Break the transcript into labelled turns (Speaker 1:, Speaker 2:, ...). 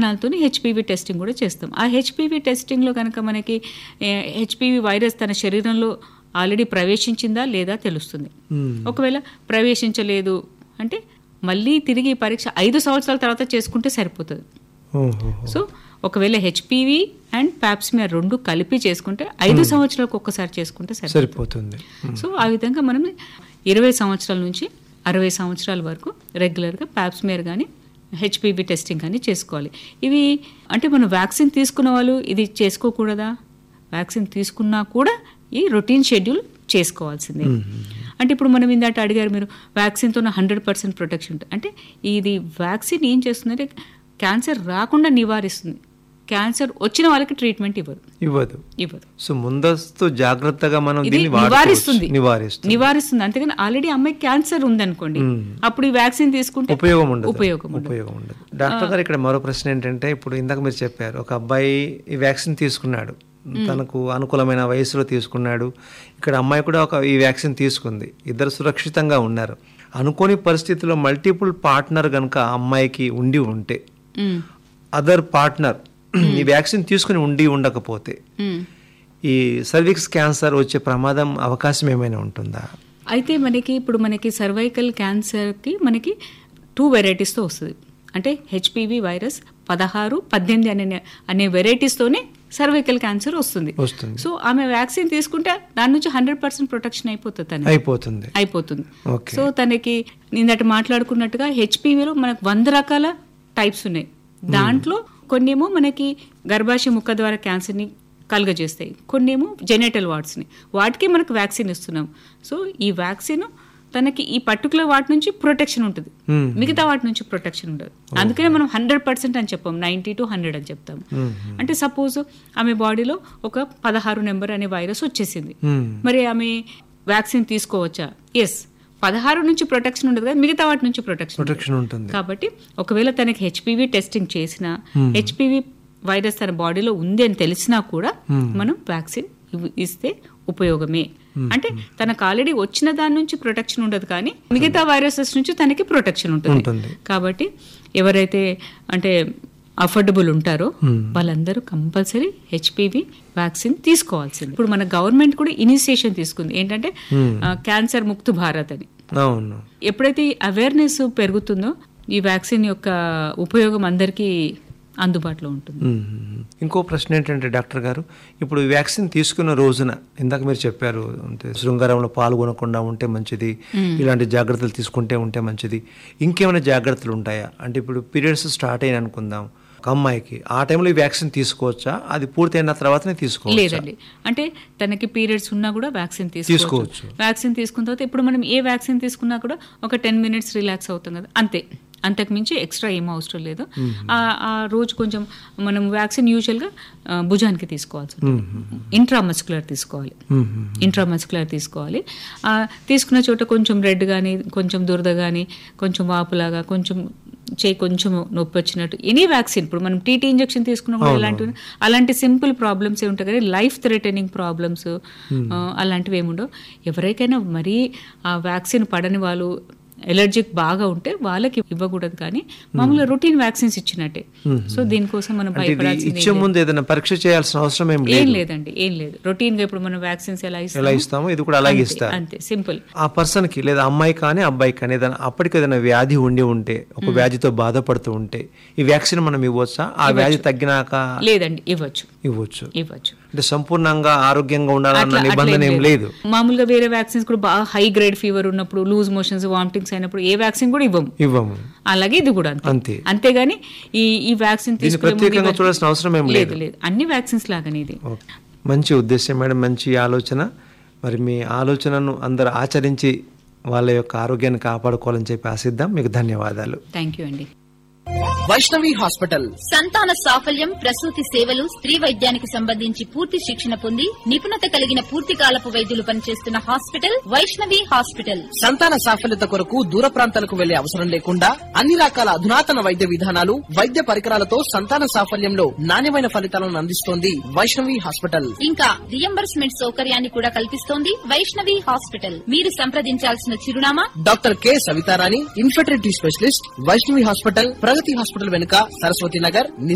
Speaker 1: లక్షణాలతో HPV testing కూడా చేస్తాం ఆ హెచ్పివి టెస్టింగ్లో కనుక మనకి హెచ్పివి వైరస్ తన శరీరంలో ఆల్రెడీ ప్రవేశించిందా లేదా తెలుస్తుంది ఒకవేళ ప్రవేశించలేదు అంటే మళ్ళీ తిరిగి ఈ పరీక్ష ఐదు సంవత్సరాల తర్వాత చేసుకుంటే సరిపోతుంది
Speaker 2: ఓహో
Speaker 1: సో ఒకవేళ హెచ్పివి అండ్ ప్యాప్స్మియర్ రెండు కలిపి చేసుకుంటే ఐదు సంవత్సరాలకు ఒక్కసారి చేసుకుంటే సరిపోతుంది
Speaker 2: సరిపోతుంది
Speaker 1: సో ఆ విధంగా మనం ఇరవై సంవత్సరాల నుంచి అరవై సంవత్సరాల వరకు రెగ్యులర్గా ప్యాప్స్మియర్ కానీ హెచ్పివి టెస్టింగ్ కానీ చేసుకోవాలి ఇవి అంటే మనం వ్యాక్సిన్ తీసుకున్న వాళ్ళు ఇది చేసుకోకూడదా వ్యాక్సిన్ తీసుకున్నా కూడా ఈ రొటీన్ షెడ్యూల్ చేసుకోవాల్సిందే అంటే ఇప్పుడు మనం ఇందాక అడిగారు మీరు వ్యాక్సిన్తో హండ్రెడ్ పర్సెంట్ ప్రొటెక్షన్ ఉంటుంది అంటే ఇది వ్యాక్సిన్ ఏం చేస్తుందంటే క్యాన్సర్ రాకుండా నివారిస్తుంది క్యాన్సర్ వచ్చిన వాళ్ళకి ట్రీట్మెంట్ ఇవ్వదు
Speaker 2: ఇవ్వదు
Speaker 1: ఇవ్వదు
Speaker 2: సో ముందస్తు జాగ్రత్తగా మనం
Speaker 1: ఇది
Speaker 2: దీన్ని వాడుకోవచ్చు.
Speaker 1: నివారిస్తుంది
Speaker 2: నివారిస్తుంది
Speaker 1: నివారిస్తుంది అంతేగాని ఆల్రెడీ అమ్మాయి క్యాన్సర్ ఉందనుకోండి అప్పుడు ఈ వ్యాక్సిన్ తీసుకుంటే
Speaker 2: ఉపయోగం ఉండదు
Speaker 1: ఉపయోగం ఉండదు.
Speaker 2: ఉపయోగం ఉండదు డాక్టర్ గారు ఇక్కడ మరో ప్రశ్న ఏంటంటే ఇప్పుడు ఇందాక మీరు చెప్పారు ఒక అబ్బాయి ఈ వ్యాక్సిన్ తీసుకున్నాడు తనకు అనుకూలమైన వయసులో తీసుకున్నాడు ఇక్కడ అమ్మాయి కూడా ఒక ఈ వ్యాక్సిన్ తీసుకుంది ఇద్దరు సురక్షితంగా ఉన్నారు అనుకోని పరిస్థితిలో మల్టిపుల్ పార్ట్నర్ కనుక అమ్మాయికి ఉండి ఉంటే
Speaker 1: ఉమ్,
Speaker 2: అదర్ పార్ట్నర్ ఈ వ్యాక్సిన్ తీసుకుని ఉండి ఉండకపోతే
Speaker 1: ఉమ్.
Speaker 2: ఈ సర్విక్స్ క్యాన్సర్ వచ్చే ప్రమాదం అవకాశం ఏమైనా ఉంటుందా
Speaker 1: అయితే మనకి ఇప్పుడు మనకి సర్వైకల్ క్యాన్సర్కి మనకి టూ వెరైటీస్తో వస్తుంది అంటే హెచ్పివి వైరస్ పదహారు పద్దెనిమిది అనే అనే వెరైటీస్తోనే సర్వైకల్ క్యాన్సర్ వస్తుంది
Speaker 2: వస్తుంది
Speaker 1: సో ఆమె వ్యాక్సిన్ తీసుకుంటే దాని నుంచి హండ్రెడ్ పర్సెంట్ ప్రొటెక్షన్ అయిపోతుంది తనకి
Speaker 2: అయిపోతుంది
Speaker 1: అయిపోతుంది
Speaker 2: ఓకే
Speaker 1: సో తనకి నిన్నటి మాట్లాడుకున్నట్టుగా హెచ్పివిలో మనకు వంద రకాల టైప్స్ ఉన్నాయి దాంట్లో కొన్నేమో మనకి గర్భాశయ ముఖ ద్వారా క్యాన్సర్ని కలుగజేస్తాయి కొన్నేమో జెనేటల్ వార్డ్స్ని వాటికి మనకు వ్యాక్సిన్ ఇస్తున్నాం సో ఈ వ్యాక్సిన్ తనకి ఈ పర్టికులర్ వాటి నుంచి ప్రొటెక్షన్ ఉంటుంది
Speaker 2: Hmm.
Speaker 1: మిగతా వాటి నుంచి ప్రొటెక్షన్ ఉండదు అందుకనే మనం హండ్రెడ్ పర్సెంట్ అని చెప్పాం నైంటీ టు హండ్రెడ్ అని చెప్తాం అంటే సపోజ్ ఆమె బాడీలో ఒక పదహారు నెంబర్ అనే వైరస్ వచ్చేసింది
Speaker 2: Hmm.
Speaker 1: మరి ఆమె వ్యాక్సిన్ తీసుకోవచ్చా ఎస్ పదహారు నుంచి ప్రొటెక్షన్ ఉండదు కదా మిగతా వాటి నుంచి ప్రొటెక్షన్ ఉంటుంది.
Speaker 2: ప్రొటెక్షన్ ఉంటుంది
Speaker 1: కాబట్టి ఒకవేళ తనకి హెచ్పివి టెస్టింగ్ చేసినా హెచ్పివి వైరస్ తన బాడీలో ఉంది అని తెలిసినా కూడా మనం వ్యాక్సిన్ ఇవ్- ఇస్తే ఉపయోగమే అంటే తనకు ఆల్రెడీ వచ్చిన దాని నుంచి ప్రొటెక్షన్ ఉండదు కానీ మిగతా వైరసెస్ నుంచి తనకి ప్రొటెక్షన్ ఉంటుంది
Speaker 2: ఉంటుంది
Speaker 1: కాబట్టి ఎవరైతే అంటే అఫోర్డబుల్ ఉంటారో వాళ్ళందరూ కంపల్సరీ హెచ్పివి వ్యాక్సిన్ తీసుకోవాల్సింది ఇప్పుడు మన గవర్నమెంట్ కూడా ఇనిషియేషన్ తీసుకుంది ఏంటంటే ఆ, క్యాన్సర్ ముక్తు భారత్ అని
Speaker 2: అవును
Speaker 1: ఎప్పుడైతే ఈ అవేర్నెస్ పెరుగుతుందో ఈ వ్యాక్సిన్ యొక్క ఉపయోగం అందరికీ అందుబాటులో ఉంటుంది
Speaker 2: మ్మ్. ఇంకో ప్రశ్న ఏంటంటే డాక్టర్ గారు ఇప్పుడు ఈ వ్యాక్సిన్ తీసుకున్న రోజున ఇందాక మీరు చెప్పారు అంటే శృంగారంలో పాల్గొనకుండా ఉంటే మంచిది ఇలాంటి జాగ్రత్తలు తీసుకుంటే ఉంటే మంచిది ఇంకేమైనా జాగ్రత్తలు ఉంటాయా అంటే ఇప్పుడు పీరియడ్స్ స్టార్ట్ అయిన అనుకుందాం ఒక అమ్మాయికి ఆ టైంలో ఈ వ్యాక్సిన్ తీసుకోవచ్చా అది పూర్తయిన తర్వాతనే తీసుకోవచ్చు
Speaker 1: లేదండి అంటే తనకి పీరియడ్స్ ఉన్నా కూడా వ్యాక్సిన్ తీసుకోవచ్చు
Speaker 2: తీసుకోవచ్చు.
Speaker 1: వ్యాక్సిన్ తీసుకున్న తర్వాత ఇప్పుడు మనం ఏ వ్యాక్సిన్ తీసుకున్నా కూడా ఒక టెన్ మినిట్స్ రిలాక్స్ అవుతాం కదా అంతే అంతకు మించి ఎక్స్ట్రా ఏం అవసరం లేదు ఆ ఆ రోజు కొంచెం మనం వ్యాక్సిన్ యూజువల్గా భుజానికి తీసుకోవాల్సి ఉంటుంది ఇంట్రామస్కులర్ తీసుకోవాలి ఇంట్రామస్కులర్ తీసుకోవాలి ఆ, తీసుకున్న చోట కొంచెం రెడ్ కానీ కొంచెం దురద కానీ కొంచెం వాపులాగా కొంచెం చేయి కొంచెం నొప్పి వచ్చినట్టు ఎనీ వ్యాక్సిన్ ఇప్పుడు మనం టీటీ ఇంజెక్షన్ తీసుకున్నా కూడా ఇలాంటివి అలాంటి సింపుల్ ప్రాబ్లమ్స్ ఏ ఉంటాయి కానీ లైఫ్ థ్రెటనింగ్ ప్రాబ్లమ్స్ అలాంటివి ఏముండవు ఎవరికైనా మరీ ఆ వ్యాక్సిన్ పడని వాళ్ళు ఎలర్జిక్ బాగా ఉంటే వాళ్ళకి ఇవ్వకూడదు కానీ మామూలుగా రొటీన్ వ్యాక్సిన్స్ ఇచ్చినట్టే సో దీనికోసం మనం
Speaker 2: అంటే ఇది
Speaker 1: భయపడాల్సింది
Speaker 2: ఇచ్చే ముందు ఏదైనా పరీక్ష చేయాల్సిన అవసరం ఏం
Speaker 1: ఏం
Speaker 2: లేదు
Speaker 1: లేదండి ఏం లేదు రొటీన్ గా ఇప్పుడు మనం వ్యాక్సిన్స్ ఎలా
Speaker 2: ఎలా
Speaker 1: ఇస్తాం
Speaker 2: ఇస్తామో ఇది కూడా అలాగే ఇస్తారు
Speaker 1: అంతే సింపుల్
Speaker 2: ఆ పర్సన్ కి లేదా అమ్మాయి కానీ అబ్బాయి కానీ ఏదైనా అప్పటికి ఏదైనా వ్యాధి ఉండి ఉంటే ఒక వ్యాధితో బాధపడుతూ ఉంటే ఈ వ్యాక్సిన్ మనం ఇవ్వచ్చా ఆ వ్యాధి తగ్గినాక
Speaker 1: లేదండి ఇవ్వచ్చు
Speaker 2: ఇవ్వచ్చు
Speaker 1: ఇవ్వచ్చు
Speaker 2: అంటే సంపూర్ణంగా ఆరోగ్యంగా ఉండాలన్న
Speaker 1: అట్లా- అట్లా
Speaker 2: నిబంధన ఏం లేదు
Speaker 1: మామూలుగా వేరే వ్యాక్సిన్స్ కూడా బాగా హై గ్రేడ్ ఫీవర్ ఉన్నప్పుడు లూజ్ మోషన్స్ వామిటింగ్స్ అయినప్పుడు ఏ వ్యాక్సిన్ కూడా ఇవ్వము
Speaker 2: ఇవ్వము
Speaker 1: అలాగే ఇది కూడా అంతే
Speaker 2: అంతే
Speaker 1: అంతేగాని ఈ ఈ వ్యాక్సిన్
Speaker 2: దీన్ని
Speaker 1: తీసుకునే ముందు
Speaker 2: ప్రత్యేకంగా
Speaker 1: ఇవన్నీ-
Speaker 2: చూడాల్సిన అవసరం ఏం లేదు
Speaker 1: లేదు లేదు అన్ని వ్యాక్సిన్స్ లాగానే ఇది
Speaker 2: ఓకే. మంచి ఉద్దేశం మేడం మంచి ఆలోచన మరి మీ ఆలోచనను అందరు ఆచరించి వాళ్ళ యొక్క ఆరోగ్యాన్ని కాపాడుకోవాలని చెప్పి ఆశిద్దాం మీకు ధన్యవాదాలు
Speaker 1: థ్యాంక్ యూ అండి
Speaker 3: వైష్ణవి హాస్పిటల్
Speaker 4: సంతాన సాఫల్యం ప్రసూతి సేవలు స్త్రీ వైద్యానికి సంబంధించి పూర్తి శిక్షణ పొంది నిపుణత కలిగిన పూర్తి కాలపు వైద్యులు పనిచేస్తున్న హాస్పిటల్ వైష్ణవి హాస్పిటల్
Speaker 3: సంతాన సాఫల్యత కొరకు దూర ప్రాంతాలకు వెళ్లే అవసరం లేకుండా అన్ని రకాల అధునాతన వైద్య విధానాలు వైద్య పరికరాలతో సంతాన సాఫల్యంలో నాణ్యమైన ఫలితాలను అందిస్తోంది వైష్ణవి హాస్పిటల్
Speaker 4: ఇంకా రియంబర్స్మెంట్ సౌకర్యాన్ని కూడా కల్పిస్తోంది వైష్ణవి హాస్పిటల్ మీరు సంప్రదించాల్సిన చిరునామా
Speaker 3: doctor K Savitharani infertility specialist Vaishnavi hospital Pragathi hospital వెనుక సరస్వతి నగర్